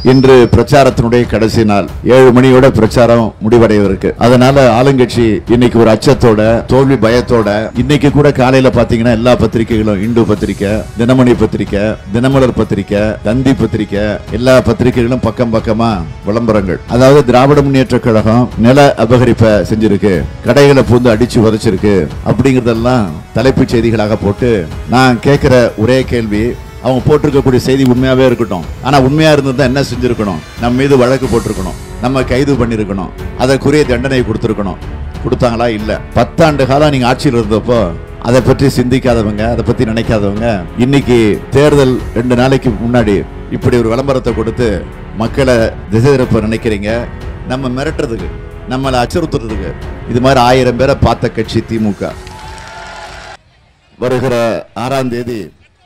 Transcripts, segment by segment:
இன்று பிரச்சாரத்தினுடைய கடைசி நாள் ஏழு மணியோட பிரச்சாரம் முடிவடைவதற்கு அதனால ஆளுங்கட்சி இன்னைக்கு ஒரு அச்சத்தோட தோல்வி பயத்தோட இன்னைக்கு கூட காலையில பாத்தீங்கன்னா எல்லா பத்திரிகைகளும் இந்து பத்திரிக்கை தினமணி பத்திரிக்கை தினமலர் பத்திரிக்கை தந்தி பத்திரிக்கை எல்லா பத்திரிகைகளும் பக்கம் பக்கமா விளம்பரங்கள் அதாவது திராவிட முன்னேற்ற கழகம் நில அபகரிப்பை செஞ்சிருக்கு கடைகளை பூந்து அடிச்சு உதைச்சிருக்கு அப்படிங்கறதெல்லாம் தலைப்புச் செய்திகளாக போட்டு நான் கேட்கிற ஒரே கேள்வி அவங்க போட்டிருக்கக்கூடிய செய்தி உண்மையாவே இருக்கட்டும் ஆனா உண்மையா இருந்திருந்தா என்ன செஞ்சிருக்கணும் நம்ம மீது வழக்கு போட்டிருக்கணும் நம்ம கைது பண்ணிருக்கணும் அதற்குரிய தண்டனை கொடுத்திருக்கணும் கொடுத்தாங்களா இல்ல பத்தாண்டு காலம் நீங்க ஆட்சியில் இருந்தப்போ அதை பற்றி சிந்திக்காதவங்க அதை பத்தி நினைக்காதவங்க இன்னைக்கு தேர்தல் ரெண்டு நாளைக்கு முன்னாடி இப்படி ஒரு விளம்பரத்தை கொடுத்து மக்களை திசை திருப்ப நினைக்கிறீங்க நம்ம மிரட்டுறதுக்கு நம்மளை அச்சுறுத்துறதுக்கு இது மாதிரி ஆயிரம் பேரை பார்த்த கட்சி திமுக வருகிற ஆறாம் தேதி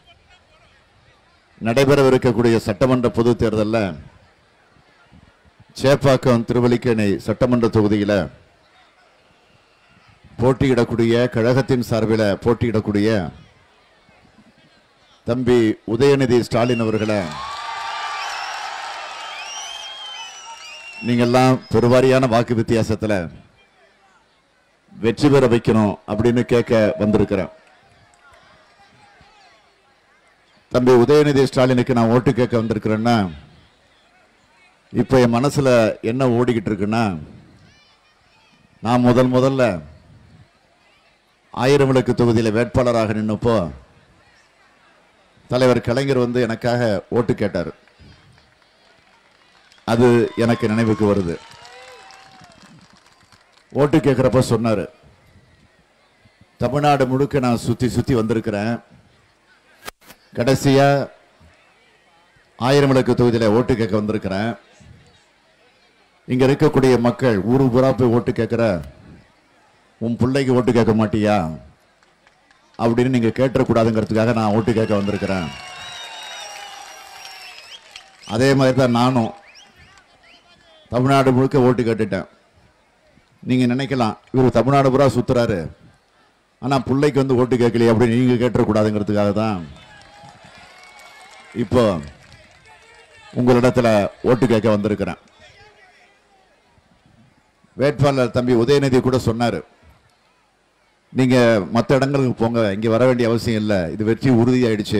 நடைபெறவிருக்கக்கூடிய சட்டமன்ற பொது தேர்தலில் சேப்பாக்கம் திருவல்லிக்கேணி சட்டமன்ற தொகுதியில போட்டியிடக்கூடிய கழகத்தின் சார்பில் போட்டியிடக்கூடிய தம்பி உதயநிதி ஸ்டாலின் அவர்களை நீங்கெல்லாம் பெருவாரியான வாக்கு வித்தியாசத்துல வெற்றி பெற வைக்கணும் அப்படின்னு கேட்க வந்திருக்கிறேன் தம்பி உதயநிதி ஸ்டாலினுக்கு நான் ஓட்டு கேட்க வந்திருக்கிறேன்னா இப்ப என் மனசுல என்ன ஓடிக்கிட்டு இருக்குன்னா நான் முதல் முதல்ல ஆயிரம் விளக்கு தொகுதியில வேட்பாளராக நின்னப்போ தலைவர் கலைஞர் வந்து எனக்காக ஓட்டு கேட்டார் அது எனக்கு நினைவுக்கு வருது ஓட்டு கேட்கிறப்ப சொன்னாரு தமிழ்நாடு முழுக்க நான் சுத்தி சுத்தி வந்திருக்கிறேன் கடைசியா ஆயிரம் விளக்கு தொகுதியில ஓட்டு கேட்க வந்திருக்கிறேன் இங்க இருக்கக்கூடிய மக்கள் ஊரு பூரா போய் ஓட்டு கேட்கிற உன் பிள்ளைக்கு ஓட்டு கேட்க மாட்டியா அப்படின்னு நீங்க கேட்டக்கூடாதுங்கிறதுக்காக நான் ஓட்டு கேட்க வந்திருக்கிறேன் அதே மாதிரி தான் நானும் தமிழ்நாடு முழுக்க ஓட்டு கேட்டுட்டேன் நீங்க நினைக்கலாம் இவர் தமிழ்நாடு பூரா சுத்துறாரு ஆனா பிள்ளைக்கு வந்து ஓட்டு கேட்கலையே அப்படின்னு நீங்க கேட்டக்கூடாதுங்கிறதுக்காக தான் இப்போ உங்களிடத்துல ஓட்டு கேட்க வந்திருக்கிறேன் வேட்பாளர் தம்பி உதயநிதி கூட சொன்னாரு நீங்க மற்ற இடங்களுக்கு போங்க இங்க வர வேண்டிய அவசியம் இல்லை இது வெற்றி உறுதியாயிடுச்சு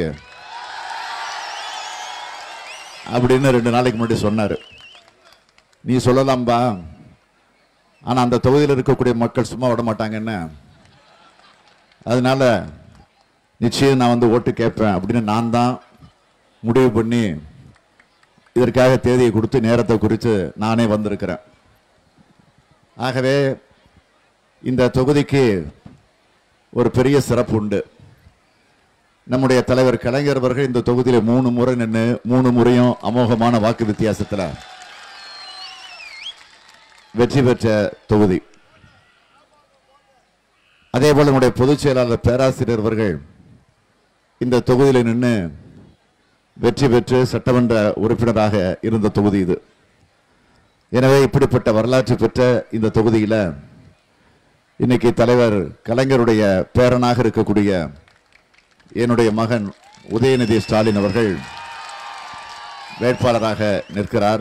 அப்படின்னு ரெண்டு நாளைக்கு முன்னாடி சொன்னாரு நீ சொல்லலாம்பா ஆனா அந்த தொகுதியில் இருக்கக்கூடிய மக்கள் சும்மா விட மாட்டாங்கன்னு அதனால நிச்சயம் நான் வந்து ஓட்டு கேட்பேன் அப்படின்னு நான் தான் முடிவு பண்ணி இதற்காக தேதியை கொடுத்து நேரத்தை குறித்து நானே வந்திருக்கிறேன் ஆகவே இந்த தொகுதிக்கு ஒரு பெரிய சிறப்பு உண்டு நம்முடைய தலைவர் கலைஞர் அவர்கள் இந்த தொகுதியில மூணு முறை நின்று மூணு முறையும் அமோகமான வாக்கு வித்தியாசத்துல வெற்றி பெற்ற தொகுதி அதே போல நம்முடைய பொதுச் செயலாளர் பேராசிரியர் அவர்கள் இந்த தொகுதியில நின்று வெற்றி பெற்று சட்டமன்ற உறுப்பினராக இருந்த தொகுதி இது எனவே இப்படிப்பட்ட வரலாற்று பெற்ற இந்த தொகுதியில இன்னைக்கு தலைவர் கலைஞருடைய பேரனாக இருக்கக்கூடிய என்னுடைய மகன் உதயநிதி ஸ்டாலின் அவர்கள் வேட்பாளராக நிற்கிறார்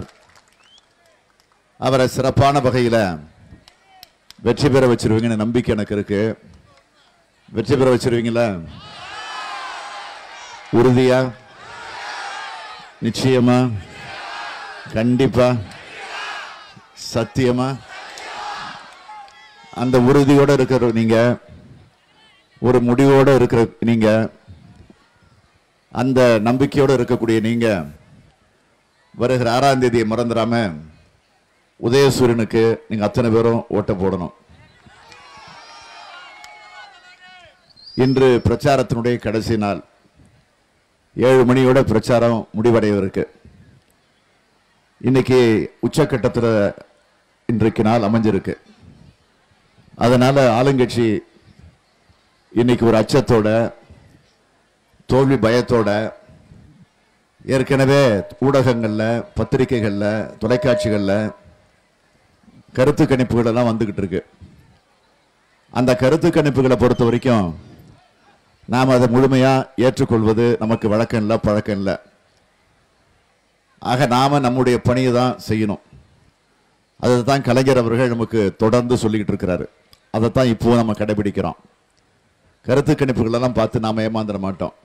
அவரை சிறப்பான வகையில வெற்றி பெற வச்சிருவீங்கன்னு நம்பிக்கை எனக்கு இருக்கு வெற்றி பெற வச்சிருவீங்களா உறுதியா நிச்சயமா கண்டிப்பா சத்தியமா அந்த உறுதியோட இருக்கிற நீங்க ஒரு முடிவோட இருக்கிற நீங்க அந்த நம்பிக்கையோட இருக்கக்கூடிய நீங்க வருகிற ஆறாம் தேதியை மறந்துடாம உதயசூரியனுக்கு நீங்க அத்தனை பேரும் ஓட்ட போடணும் இன்று பிரச்சாரத்தினுடைய கடைசி நாள் ஏழு மணியோட பிரச்சாரம் முடிவடைவதற்கு இன்னைக்கு உச்சக்கட்டத்தில் இன்றைக்கு நாள் அமைஞ்சிருக்கு அதனால ஆளுங்கட்சி இன்னைக்கு ஒரு அச்சத்தோட தோல்வி பயத்தோட ஏற்கனவே ஊடகங்கள்ல பத்திரிகைகள்ல தொலைக்காட்சிகள்ல கருத்து கணிப்புகள் எல்லாம் வந்துகிட்டு இருக்கு அந்த கருத்து கணிப்புகளை பொறுத்த வரைக்கும் நாம் அதை முழுமையா ஏற்றுக்கொள்வது நமக்கு வழக்கம் இல்லை பழக்கம் இல்லை ஆக நாம நம்முடைய பணியை தான் செய்யணும் அதை தான் கலைஞர் அவர்கள் நமக்கு தொடர்ந்து சொல்லிக்கிட்டு இருக்கிறாரு அதை தான் இப்போ நம்ம கடைபிடிக்கிறோம் கருத்து கணிப்புகளெல்லாம் பார்த்து நாம் ஏமாந்துட மாட்டோம்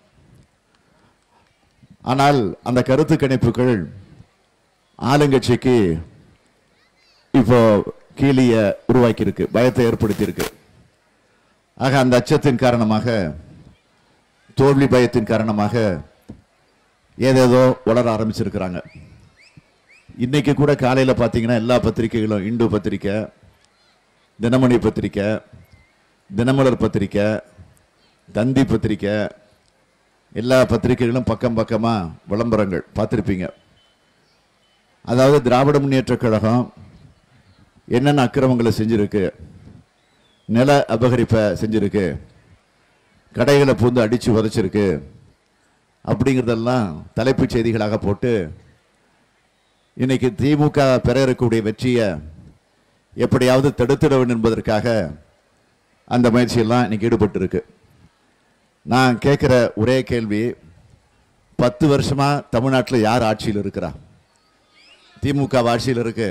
ஆனால் அந்த கருத்து கணிப்புகள் ஆளுங்கட்சிக்கு இப்போ கீழிய உருவாக்கி இருக்கு பயத்தை ஏற்படுத்தி இருக்கு ஆக அந்த அச்சத்தின் காரணமாக தோல்வி பயத்தின் காரணமாக ஏதேதோ வளர ஆரம்பிச்சிருக்கிறாங்க இன்னைக்கு கூட காலையில பார்த்தீங்கன்னா எல்லா பத்திரிகைகளும் இந்து பத்திரிக்கை தினமணி பத்திரிக்கை தினமலர் பத்திரிக்கை தந்தி பத்திரிக்கை எல்லா பத்திரிகைகளும் பக்கம் பக்கமா விளம்பரங்கள் பார்த்திருப்பீங்க அதாவது திராவிட முன்னேற்றக் கழகம் என்னென்ன அக்கிரமங்களை செஞ்சிருக்கு நில அபகரிப்பை செஞ்சிருக்கு கடைகளை பூந்து அடிச்சு உதைச்சிருக்கு அப்படிங்கிறதெல்லாம் தலைப்புச் செய்திகளாக போட்டு இன்னைக்கு திமுக பெற இருக்கக்கூடிய வெற்றியை எப்படியாவது தடுத்திட வேண்டும் என்பதற்காக அந்த முயற்சியெல்லாம் இன்னைக்கு ஈடுபட்டு இருக்கு நான் கேட்குற ஒரே கேள்வி பத்து வருஷமா தமிழ்நாட்டில் யார் ஆட்சியில் இருக்கிறா திமுக ஆட்சியில் இருக்கு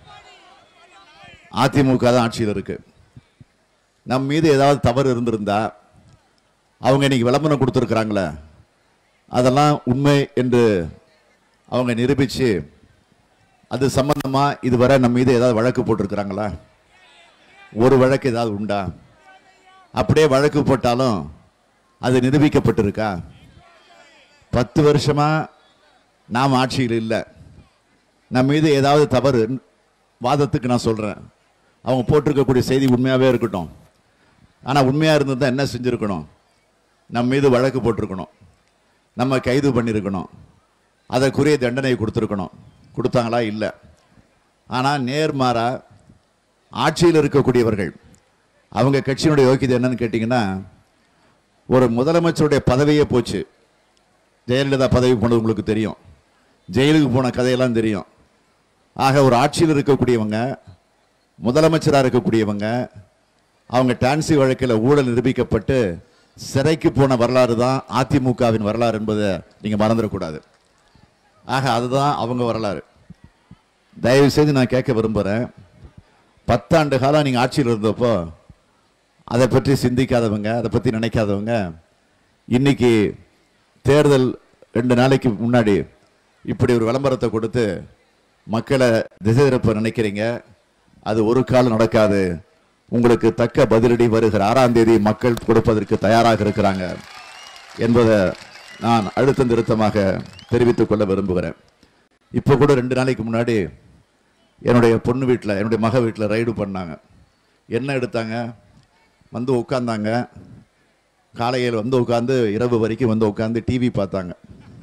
அதிமுக தான் ஆட்சியில் இருக்கு நம் மீது ஏதாவது தவறு இருந்திருந்தா அவங்க இன்னைக்கு விளம்பரம் கொடுத்துருக்குறாங்களே அதெல்லாம் உண்மை என்று அவங்க நிரூபிச்சு அது சம்பந்தமா இதுவரை நம்ம மீது ஏதாவது வழக்கு போட்டிருக்கிறாங்களா ஒரு வழக்கு ஏதாவது உண்டா அப்படியே வழக்கு போட்டாலும் அது நிரூபிக்கப்பட்டிருக்கா பத்து வருஷமா நாம் ஆட்சியில் இல்லை நம்ம மீது ஏதாவது தவறு வாதத்துக்கு நான் சொல்றேன் அவங்க போட்டிருக்கக்கூடிய செய்தி உண்மையாவே இருக்கட்டும் ஆனா உண்மையா இருந்திருந்தா என்ன செஞ்சிருக்கணும் நம்ம மீது வழக்கு போட்டிருக்கணும் நம்ம கைது பண்ணியிருக்கணும் அதற்குரிய தண்டனை கொடுத்துருக்கணும் கொடுத்தாங்களா இல்லை ஆனால் நேர்மாறா ஆட்சியில் இருக்கக்கூடியவர்கள் அவங்க கட்சியினுடைய யோக்கியதை என்னன்னு கேட்டிங்கன்னா ஒரு முதலமைச்சருடைய பதவியே போச்சு ஜெயலலிதா பதவி போனது உங்களுக்கு தெரியும் ஜெயிலுக்கு போன கதையெல்லாம் தெரியும் ஆக ஒரு ஆட்சியில் இருக்கக்கூடியவங்க முதலமைச்சராக இருக்கக்கூடியவங்க அவங்க டான்சி வழக்கில் ஊழல் நிரூபிக்கப்பட்டு சிறைக்கு போன வரலாறு தான் அதிமுகவின் வரலாறு என்பதை நீங்கள் மறந்துடக்கூடாது ஆக அதுதான் அவங்க வரலாறு தயவு செய்து நான் கேட்க விரும்புகிறேன் பத்தாண்டு காலம் நீங்கள் ஆட்சியில் இருந்தப்போ அதை பற்றி சிந்திக்காதவங்க அதை பற்றி நினைக்காதவங்க இன்னைக்கு தேர்தல் ரெண்டு நாளைக்கு முன்னாடி இப்படி ஒரு விளம்பரத்தை கொடுத்து மக்களை திசை திருப்ப நினைக்கிறீங்க அது ஒரு காலம் நடக்காது உங்களுக்கு தக்க பதிலடி வருகிற ஆறாம் தேதி மக்கள் கொடுப்பதற்கு தயாராக இருக்கிறாங்க என்பதை நான் அழுத்தம் திருத்தமாக தெரிவித்துக் கொள்ள விரும்புகிறேன் இப்போ கூட ரெண்டு நாளைக்கு முன்னாடி என்னுடைய பொண்ணு வீட்டில் என்னுடைய மக வீட்டில் ரைடு பண்ணாங்க என்ன எடுத்தாங்க வந்து உட்காந்தாங்க காலையில் வந்து உட்காந்து இரவு வரைக்கும் வந்து உட்காந்து டிவி பார்த்தாங்க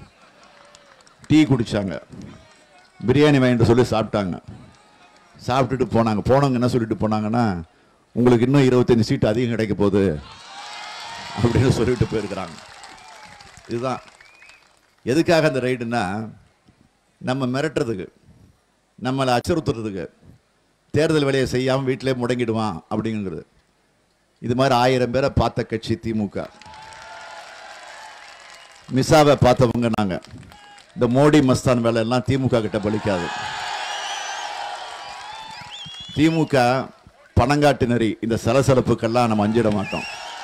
டீ குடிச்சாங்க பிரியாணி வாங்கிட்டு சொல்லி சாப்பிட்டாங்க சாப்பிட்டுட்டு போனாங்க போனவங்க என்ன சொல்லிட்டு போனாங்கன்னா உங்களுக்கு இன்னும் இருபத்தஞ்சு சீட் அதிகம் கிடைக்க போகுது அப்படின்னு சொல்லிட்டு போயிருக்கிறாங்க இதுதான் எதுக்காக அந்த ரைடுன்னா நம்ம மிரட்டுறதுக்கு நம்மளை அச்சுறுத்துறதுக்கு தேர்தல் வேலையை செய்யாமல் வீட்டிலே முடங்கிடுவான் அப்படிங்கிறது இது மாதிரி ஆயிரம் பேரை பார்த்த கட்சி திமுக மிசாவை பார்த்தவங்க நாங்க இந்த மோடி மஸ்தான் வேலை எல்லாம் திமுக கிட்ட பலிக்காது திமுக பணங்காட்டு நெறி இந்த சலசலப்புக்கெல்லாம் நம்ம அஞ்சிட மாட்டோம்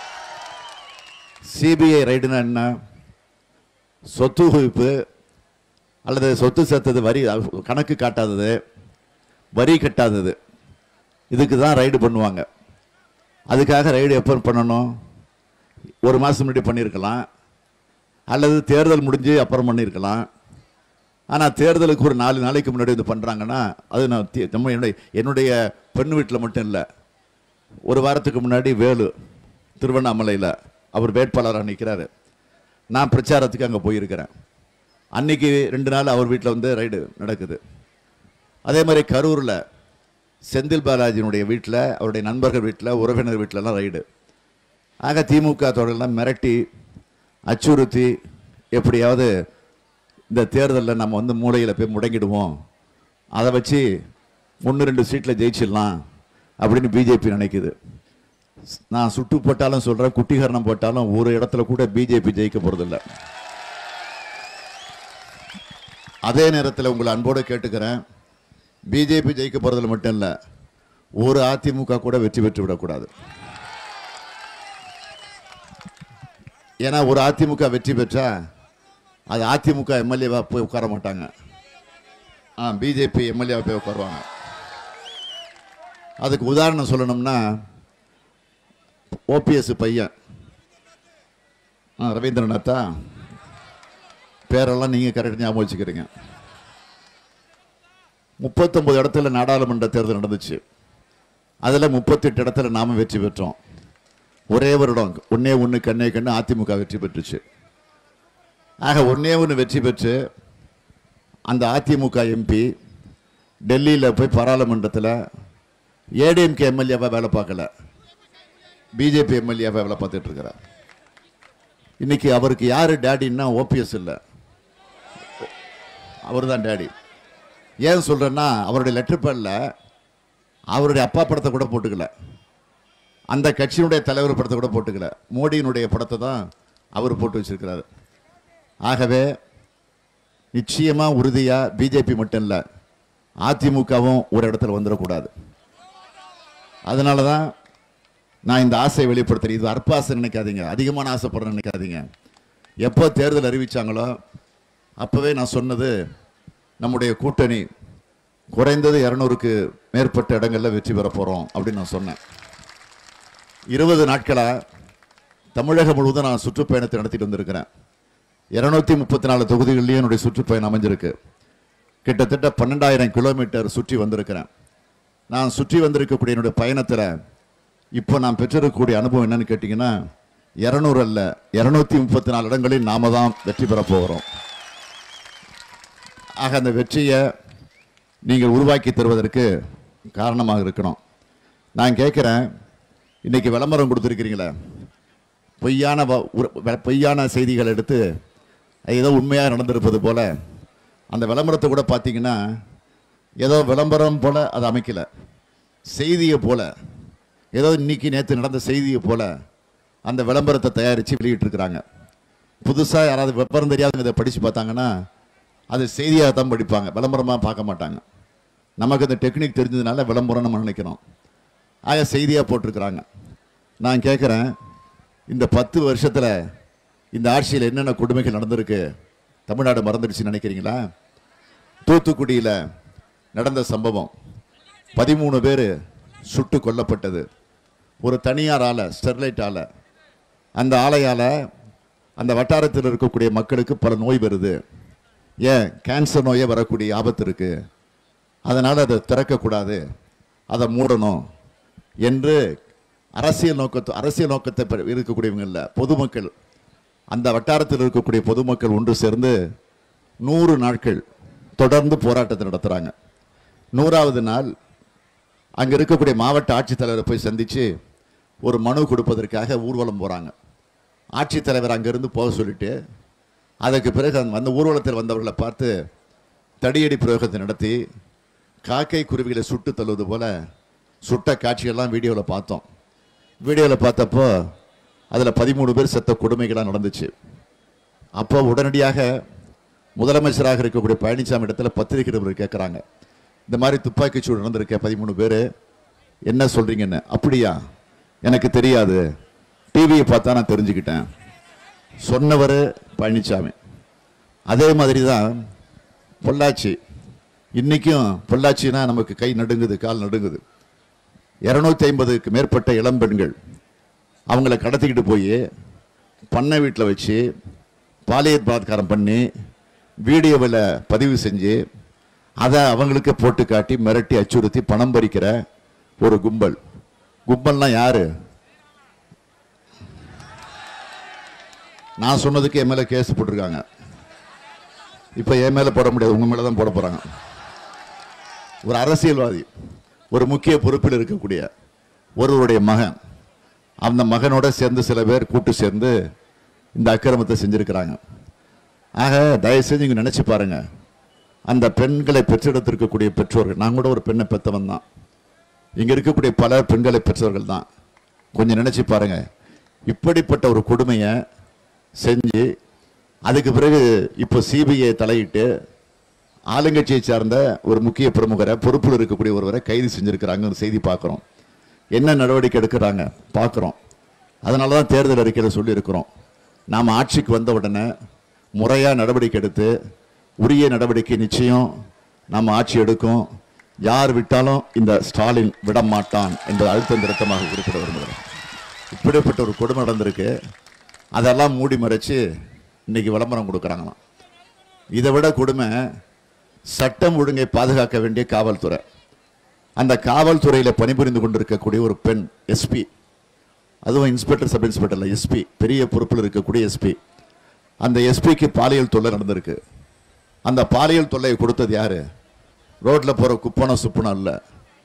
சிபிஐ ரைடுனா என்ன சொத்து குவிப்பு அல்லது சொத்து சேர்த்தது வரி கணக்கு காட்டாதது வரி கட்டாதது இதுக்கு தான் ரைடு பண்ணுவாங்க அதுக்காக ரைடு எப்போ பண்ணணும் ஒரு மாதம் முன்னாடி பண்ணியிருக்கலாம் அல்லது தேர்தல் முடிஞ்சு அப்புறம் பண்ணியிருக்கலாம் ஆனால் தேர்தலுக்கு ஒரு நாலு நாளைக்கு முன்னாடி வந்து பண்ணுறாங்கன்னா அது நான் தி- நம்ம என்னுடைய என்னுடைய பெண் வீட்டில் மட்டும் இல்லை ஒரு வாரத்துக்கு முன்னாடி வேலு திருவண்ணாமலையில் அவர் வேட்பாளராக நிற்கிறாரு நான் பிரச்சாரத்துக்கு அங்கே போயிருக்கிறேன் அன்னைக்கு ரெண்டு நாள் அவர் வீட்டில் வந்து ரைடு நடக்குது அதே மாதிரி கரூரில் செந்தில் பாலாஜியினுடைய வீட்டில் அவருடைய நண்பர்கள் வீட்டில் உறவினர் வீட்டிலலாம் ரைடு ஆக திமுக தொடரெல்லாம் மிரட்டி அச்சுறுத்தி எப்படியாவது இந்த தேர்தலில் நம்ம வந்து மூளையில் போய் முடங்கிடுவோம் அதை வச்சு ஒன்று ரெண்டு சீட்டில் ஜெயிச்சிடலாம் அப்படின்னு பிஜேபி நினைக்குது நான் சுட்டு போட்டாலும் சொல்கிறேன் குட்டிகரணம் போட்டாலும் ஒரு இடத்துல கூட பிஜேபி ஜெயிக்க போகிறதில்ல அதே நேரத்தில் உங்களை அன்போடு கேட்டுக்கிறேன் பிஜேபி ஜெயிக்க போறதுல மட்டும் இல்லை ஒரு அதிமுக கூட வெற்றி பெற்று விடக்கூடாது ஏன்னா ஒரு அதிமுக வெற்றி பெற்றா அது அதிமுக எம்எல்ஏவா போய் உட்கார மாட்டாங்க ஆ பிஜேபி எம்எல்ஏவா போய் உட்காருவாங்க அதுக்கு உதாரணம் சொல்லணும்னா ஓபிஎஸ் பையன் ஆ ரவீந்திரநாத்தா பேரெல்லாம் நீங்கள் கரெக்டாக ஞாபகம் வச்சுக்கிறீங்க முப்பத்தொன்பது இடத்துல நாடாளுமன்ற தேர்தல் நடந்துச்சு அதில் முப்பத்தெட்டு இடத்துல நாம வெற்றி பெற்றோம் ஒரே வருடம் ஒன்னே ஒன்று கண்ணே கண்ணு அதிமுக வெற்றி பெற்றுச்சு ஆக ஒன்னே ஒன்று வெற்றி பெற்று அந்த அதிமுக எம்பி டெல்லியில் போய் பாராளுமன்றத்தில் ஏடிஎம்கே எம்எல்ஏவாக வேலை பார்க்கல பிஜேபி எம்எல்ஏவாக வேலை பார்த்துட்டு இருக்கிறார் இன்னைக்கு அவருக்கு யார் டேடின்னா ஓபிஎஸ் இல்லை அவர் தான் டேடி ஏன் சொல்கிறேன்னா அவருடைய லெட்டர் பேடில் அவருடைய அப்பா படத்தை கூட போட்டுக்கல அந்த கட்சியினுடைய தலைவர் படத்தை கூட போட்டுக்கல மோடியினுடைய படத்தை தான் அவர் போட்டு வச்சிருக்கிறாரு ஆகவே நிச்சயமாக உறுதியாக பிஜேபி மட்டும் இல்லை அதிமுகவும் ஒரு இடத்துல வந்துடக்கூடாது அதனால தான் நான் இந்த ஆசையை வெளிப்படுத்துறேன் இது அற்ப ஆசை நினைக்காதீங்க அதிகமான ஆசைப்படுறேன் நினைக்காதீங்க எப்போ தேர்தல் அறிவிச்சாங்களோ அப்போவே நான் சொன்னது நம்முடைய கூட்டணி குறைந்தது இரநூறுக்கு மேற்பட்ட இடங்களில் வெற்றி பெற போகிறோம் அப்படின்னு நான் சொன்னேன் இருபது நாட்களாக தமிழகம் முழுவதும் நான் சுற்றுப்பயணத்தை நடத்திட்டு வந்திருக்கிறேன் இருநூத்தி முப்பத்தி நாலு தொகுதிகள்லேயும் என்னுடைய சுற்றுப்பயணம் அமைஞ்சிருக்கு கிட்டத்தட்ட பன்னெண்டாயிரம் கிலோமீட்டர் சுற்றி வந்திருக்கிறேன் நான் சுற்றி வந்திருக்கக்கூடிய என்னுடைய பயணத்தில் இப்போ நான் பெற்றிருக்கக்கூடிய அனுபவம் என்னன்னு கேட்டிங்கன்னா இரநூறு அல்ல இரநூத்தி முப்பத்தி நாலு இடங்களில் நாம தான் வெற்றி பெற போகிறோம் ஆக அந்த வெற்றியை நீங்கள் உருவாக்கி தருவதற்கு காரணமாக இருக்கணும் நான் கேட்குறேன் இன்னைக்கு விளம்பரம் கொடுத்துருக்கிறீங்களே பொய்யான வ- உர- வெ- பொய்யான செய்திகள் எடுத்து அது ஏதோ உண்மையாக நடந்திருப்பது போல அந்த விளம்பரத்தை கூட பார்த்தீங்கன்னா ஏதோ விளம்பரம் போல அதை அமைக்கல செய்தியை போல ஏதோ இன்னைக்கு நேற்று நடந்த செய்தியை போல அந்த விளம்பரத்தை தயாரித்து வெளியிட்டிருக்கிறாங்க புதுசாக யாராவது விவரம் தெரியாதவங்க இதை படித்து பார்த்தாங்கன்னா அது செய்தியாக தான் படிப்பாங்க விளம்பரமாக பார்க்க மாட்டாங்க நமக்கு இந்த டெக்னிக் தெரிஞ்சதுனால விளம்பரம் நம்ம நினைக்கிறோம் ஆக செய்தியாக போட்டிருக்கிறாங்க நான் கேட்குறேன் இந்த பத்து வருஷத்தில் இந்த ஆட்சியில் என்னென்ன கொடுமைகள் நடந்திருக்கு தமிழ்நாடு மறந்துடுச்சுன்னு நினைக்கிறீங்களா தூத்துக்குடியில் நடந்த சம்பவம் பதிமூணு பேர் சுட்டு கொல்லப்பட்டது ஒரு தனியார் ஆலை ஸ்டெர்லைட் ஆலை அந்த ஆலையால் அந்த வட்டாரத்தில் இருக்கக்கூடிய மக்களுக்கு பல நோய் வருது ஏன் கேன்சர் நோயே வரக்கூடிய ஆபத்து இருக்கு அதனால் அதை திறக்கக்கூடாது அதை மூடணும் என்று அரசியல் நோக்கத்து அரசியல் நோக்கத்தை பெ- இருக்கக்கூடியவங்க இல்லை பொதுமக்கள் அந்த வட்டாரத்தில் இருக்கக்கூடிய பொதுமக்கள் ஒன்று சேர்ந்து நூறு நாட்கள் தொடர்ந்து போராட்டத்தை நடத்துகிறாங்க நூறாவது நாள் அங்கே இருக்கக்கூடிய மாவட்ட ஆட்சித்தலைவரை போய் சந்தித்து ஒரு மனு கொடுப்பதற்காக ஊர்வலம் போகிறாங்க ஆட்சித்தலைவர் அங்கேருந்து போக சொல்லிட்டு அதுக்கு பிறகு அந்த அந்த ஊர்வலத்தில் வந்தவர்களை பார்த்து தடியடி பிரயோகத்தை நடத்தி காக்கை குருவிகளை சுட்டு தள்ளுவது போல சுட்ட காட்சியெல்லாம் வீடியோவில் பார்த்தோம் வீடியோவில் பார்த்தப்போ அதில் பதிமூணு பேர் செத்த கொடுமைகளாக நடந்துச்சு அப்போ உடனடியாக முதலமைச்சராக இருக்கக்கூடிய பழனிசாமி இடத்துல பத்திரிகை நிருபர் கேட்குறாங்க இந்த மாதிரி துப்பாக்கிச் சூடு நடந்திருக்க பதிமூணு பேர் என்ன சொல்கிறீங்கன்னு அப்படியா எனக்கு தெரியாது டிவியை பார்த்தா நான் தெரிஞ்சுக்கிட்டேன் சொன்னவர் பழனிசாமி அதே மாதிரி தான் பொள்ளாச்சி இன்றைக்கும் பொள்ளாச்சினா நமக்கு கை நடுங்குது கால் நடுங்குது இரநூத்தி ஐம்பதுக்கு மேற்பட்ட இளம்பெண்கள் அவங்கள கடத்திக்கிட்டு போய் பண்ணை வீட்டில் வச்சு பாலியல் பலாத்காரம் பண்ணி வீடியோவில் பதிவு செஞ்சு அதை அவங்களுக்கு போட்டு காட்டி மிரட்டி அச்சுறுத்தி பணம் பறிக்கிற ஒரு கும்பல் கும்பல்னா யாரு நான் சொன்னதுக்கு என் மேலே கேஸ் போட்டிருக்காங்க இப்போ என் மேலே போட முடியாது உங்க மேலே தான் போட போகிறாங்க ஒரு அரசியல்வாதி ஒரு முக்கிய பொறுப்பில் இருக்கக்கூடிய ஒருவருடைய மகன் அந்த மகனோட சேர்ந்து சில பேர் கூட்டு சேர்ந்து இந்த அக்கிரமத்தை செஞ்சிருக்கிறாங்க ஆக தயவு செஞ்சு இங்கே நினச்சி பாருங்க அந்த பெண்களை பெற்றெடுத்திருக்கக்கூடிய பெற்றோர்கள் நான் கூட ஒரு பெண்ணை பெற்றவன் தான் இங்கே இருக்கக்கூடிய பல பெண்களை பெற்றவர்கள் தான் கொஞ்சம் நினச்சி பாருங்க இப்படிப்பட்ட ஒரு கொடுமையை செஞ்சு அதுக்கு பிறகு இப்போ சிபிஐ தலையிட்டு ஆளுங்கட்சியை சார்ந்த ஒரு முக்கிய பிரமுகரை பொறுப்பில் இருக்கக்கூடிய ஒருவரை கைது செஞ்சிருக்கிறாங்க ஒரு செய்தி பார்க்குறோம் என்ன நடவடிக்கை எடுக்கிறாங்க பார்க்குறோம் அதனால தான் தேர்தல் அறிக்கையில் சொல்லியிருக்கிறோம் நாம் ஆட்சிக்கு வந்த உடனே முறையாக நடவடிக்கை எடுத்து உரிய நடவடிக்கை நிச்சயம் நாம் ஆட்சி எடுக்கும் யார் விட்டாலும் இந்த ஸ்டாலின் விட மாட்டான் என்பது அழுத்தம் திருத்தமாக குறிப்பிட விரும்புகிறேன் இப்படிப்பட்ட ஒரு கொடுமை நடந்திருக்கு அதெல்லாம் மூடி மறைச்சு இன்னைக்கு விளம்பரம் கொடுக்குறாங்களாம் இதை விட கொடுமை சட்டம் ஒழுங்கை பாதுகாக்க வேண்டிய காவல்துறை அந்த காவல்துறையில் பணிபுரிந்து கொண்டிருக்கக்கூடிய ஒரு பெண் எஸ்பி அதுவும் இன்ஸ்பெக்டர் சப் இன்ஸ்பெக்டர்ல எஸ்பி பெரிய பொறுப்பில் இருக்கக்கூடிய எஸ்பி அந்த எஸ்பிக்கு பாலியல் தொல்லை நடந்திருக்கு அந்த பாலியல் தொல்லையை கொடுத்தது யாரு ரோட்ல போற குப்பனம் சுப்பனம் இல்ல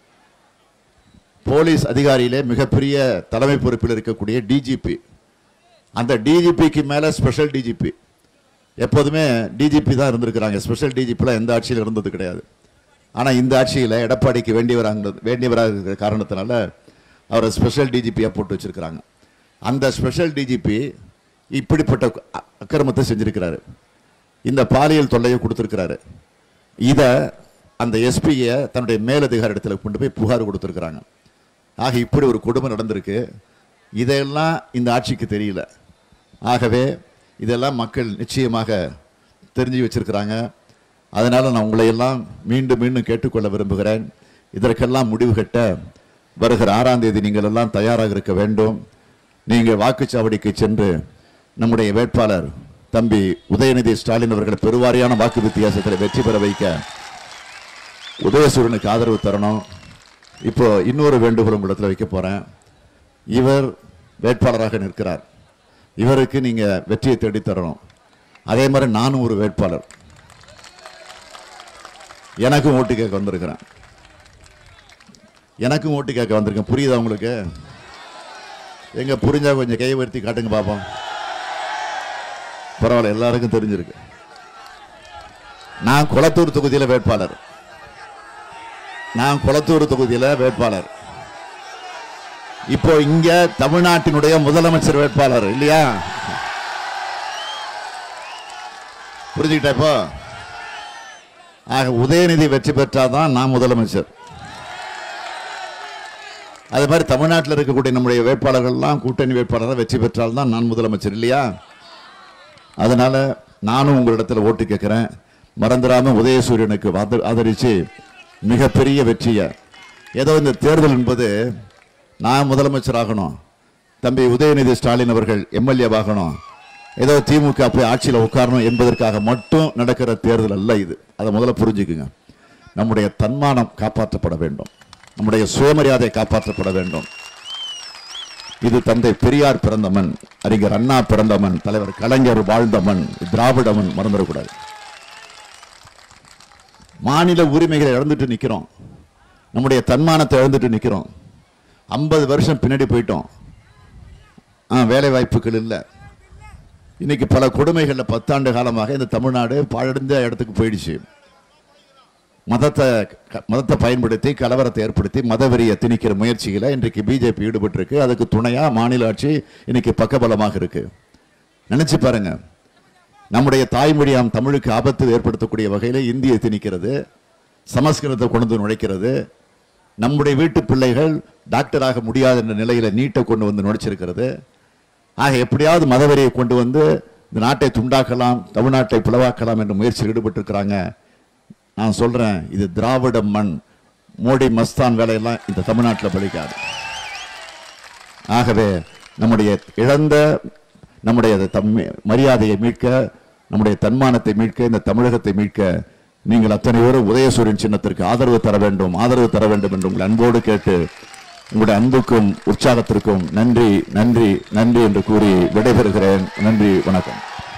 போலீஸ் அதிகாரியிலே மிகப்பெரிய தலைமை பொறுப்பில் இருக்கக்கூடிய டிஜிபி அந்த டிஜிபிக்கு மேல ஸ்பெஷல் டிஜிபி எப்போதுமே டிஜிபி தான் இருந்திருக்கிறாங்க ஸ்பெஷல் டிஜிபிலாம் எந்த ஆட்சியில் இருந்தது கிடையாது ஆனால் இந்த ஆட்சியில் எடப்பாடிக்கு வேண்டியவராங்க வேண்டியவராக இருக்கிற காரணத்தினால அவரை ஸ்பெஷல் டிஜிபியாக போட்டு வச்சிருக்கிறாங்க அந்த ஸ்பெஷல் டிஜிபி இப்படிப்பட்ட அ- அக்கிரமத்தை செஞ்சிருக்கிறாரு இந்த பாலியல் தொல்லையை கொடுத்துருக்கிறாரு இதை அந்த எஸ்பியை தன்னுடைய மேலதிகாரி இடத்துல கொண்டு போய் புகார் கொடுத்துருக்குறாங்க ஆக இப்படி ஒரு கொடுமை நடந்திருக்கு இதையெல்லாம் இந்த ஆட்சிக்கு தெரியல ஆகவே இதெல்லாம் மக்கள் நிச்சயமாக தெரிஞ்சு வச்சிருக்கிறாங்க அதனால நான் உங்களை எல்லாம் மீண்டும் மீண்டும் கேட்டுக்கொள்ள விரும்புகிறேன் இதற்கெல்லாம் முடிவு கட்ட வருகிற ஆறாம் தேதி நீங்கள் எல்லாம் தயாராக இருக்க வேண்டும் நீங்கள் வாக்குச்சாவடிக்கு சென்று நம்முடைய வேட்பாளர் தம்பி உதயநிதி ஸ்டாலின் அவர்கள் பெருவாரியான வாக்கு வித்தியாசத்தில் வெற்றி பெற வைக்க உதயசூரனுக்கு ஆதரவு தரணும் இப்போ இன்னொரு வேண்டுகோள் உங்களிடத்தில் வைக்க போறேன் இவர் வேட்பாளராக நிற்கிறார் இவருக்கு நீங்க வெற்றியை தேடி தரணும் அதே மாதிரி நானும் ஒரு வேட்பாளர் எனக்கும் ஓட்டு கேட்க வந்திருக்கிறேன் எனக்கும் ஓட்டு கேட்க வந்திருக்கேன் புரியுதா உங்களுக்கு எங்க புரிஞ்சா கொஞ்சம் கையை உயர்த்தி காட்டுங்க பாப்போம் பரவாயில்ல எல்லாருக்கும் தெரிஞ்சிருக்கு நான் குளத்தூர் தொகுதியில வேட்பாளர் நான் குளத்தூர் தொகுதியில வேட்பாளர் இப்போ இங்க தமிழ்நாட்டினுடைய முதலமைச்சர் வேட்பாளர் இல்லையா புரிஞ்சுக்கிட்டா இப்போ ஆக உதயநிதி வெற்றி பெற்றாதான் நான் முதலமைச்சர் அது மாதிரி தமிழ்நாட்டில் இருக்கக்கூடிய நம்முடைய வேட்பாளர்கள்லாம் கூட்டணி வேட்பாளராக வெற்றி பெற்றால்தான் நான் முதலமைச்சர் இல்லையா அதனால நானும் உங்களிடத்தில் ஓட்டு கேட்கிறேன் மறந்துடாம உதயசூரியனுக்கு ஆத- ஆதரிச்சு மிகப்பெரிய வெற்றியை ஏதோ இந்த தேர்தல் என்பது நான் முதலமைச்சர் ஆகணும் தம்பி உதயநிதி ஸ்டாலின் அவர்கள் எம்எல்ஏ ஆகணும் ஏதோ திமுக போய் ஆட்சியில் உட்காரணும் என்பதற்காக மட்டும் நடக்கிற தேர்தல் அல்ல இது அதை முதல்ல புரிஞ்சுக்குங்க நம்முடைய தன்மானம் காப்பாற்றப்பட வேண்டும் நம்முடைய சுயமரியாதை காப்பாற்றப்பட வேண்டும் இது தந்தை பெரியார் பிறந்த மண் அறிஞர் அண்ணா பிறந்த மண் தலைவர் கலைஞர் வாழ்ந்த மண் திராவிட மண் மறந்துடக்கூடாது மாநில உரிமைகளை இழந்துட்டு நிக்கிறோம் நம்முடைய தன்மானத்தை இழந்துட்டு நிக்கிறோம் ஐம்பது வருஷம் பின்னாடி போயிட்டோம் ஆ வேலை வாய்ப்புகள் இல்லை இன்னைக்கு பல கொடுமைகள்ல பத்தாண்டு காலமாக இந்த தமிழ்நாடு பாழடைந்த இடத்துக்கு போயிடுச்சு மதத்தை க- மதத்தை பயன்படுத்தி கலவரத்தை ஏற்படுத்தி மதவெறியை திணிக்கிற முயற்சியில இன்றைக்கு பிஜேபி ஈடுபட்டிருக்கு அதுக்கு துணையா மாநில ஆட்சி இன்னைக்கு பக்கபலமாக இருக்கு நினைச்சு பாருங்க நம்முடைய தாய்மொழியாம் தமிழுக்கு ஆபத்து ஏற்படுத்தக்கூடிய வகையில் இந்தியை திணிக்கிறது சமஸ்கிருதத்தை கொண்டு வந்து நுழைக்கிறது நம்முடைய வீட்டு பிள்ளைகள் டாக்டராக முடியாத என்ற நிலையில நீட்டை கொண்டு வந்து நுழைச்சிருக்கிறது ஆக எப்படியாவது மதவெறியை கொண்டு வந்து இந்த நாட்டை துண்டாக்கலாம் தமிழ்நாட்டை பிளவாக்கலாம் என்ற முயற்சியில் ஈடுபட்டிருக்கிறாங்க நான் சொல்றேன் இது திராவிட மண் மோடி மஸ்தான் வேலையெல்லாம் இந்த தமிழ்நாட்டில் பலிக்காது ஆகவே நம்முடைய இழந்த நம்முடைய தம் மரியாதையை மீட்க நம்முடைய தன்மானத்தை மீட்க இந்த தமிழகத்தை மீட்க நீங்கள் அத்தனை பேரும் உதயசூரியன் சின்னத்திற்கு ஆதரவு தர வேண்டும் ஆதரவு தர வேண்டும் என்று உங்கள் அன்போடு கேட்டு உங்களுடைய அன்புக்கும் உற்சாகத்திற்கும் நன்றி நன்றி நன்றி என்று கூறி விடைபெறுகிறேன் நன்றி வணக்கம்